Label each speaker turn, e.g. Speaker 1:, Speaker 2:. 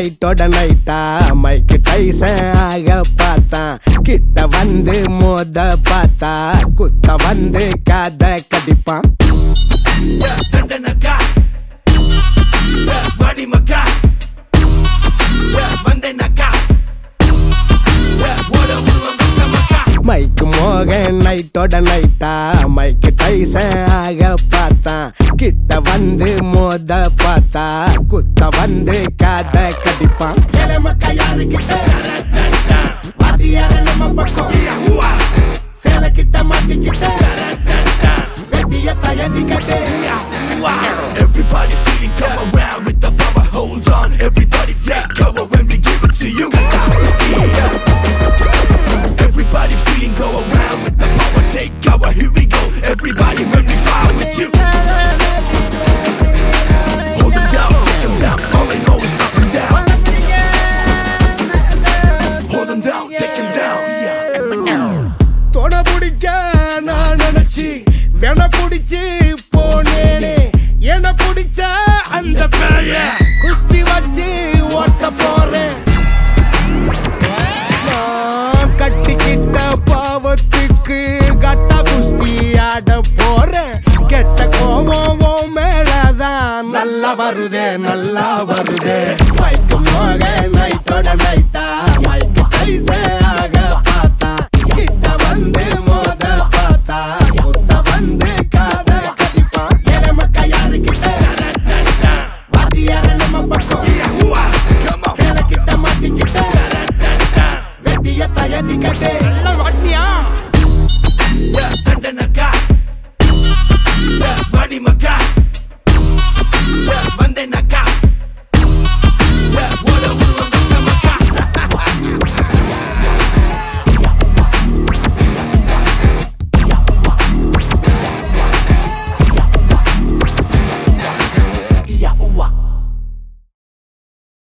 Speaker 1: நைட்டோட நைட்டா மைக்கு டைசன் ஆக பார்த்தான் கிட்ட வந்து மோத பார்த்தா குத்த வந்து காத கடிப்பான்
Speaker 2: தண்டனக்கா வடிமக்கா வந்தேனக்கா ஓட உருவம் மக்கா
Speaker 1: மைக்கு மோகன் நைட்டோட நைட்டா மைக்கு டைசன் ஆக பார்த்தான் கிட்ட வந்து மோத பார்த்தா குத்த வந்து காத கடிப்பான் ஏழை மக்கா யாரு கிட்ட வாத்தியார நம்ம பக்கம் சேலை கிட்ட மாட்டிக்கிட்ட வெட்டிய தயதி கட்டு
Speaker 2: Everybody feeling come around with the power hold on Everybody take cover when we give it to you Everybody feeling go around with the power take cover Here we go Everybody when we fire with you Hold them down, take them down All they know is knock them down Hold them down, take them down yeah.
Speaker 1: தொட பிடிக்க நான் நினைச்சு வென பிடிச்சு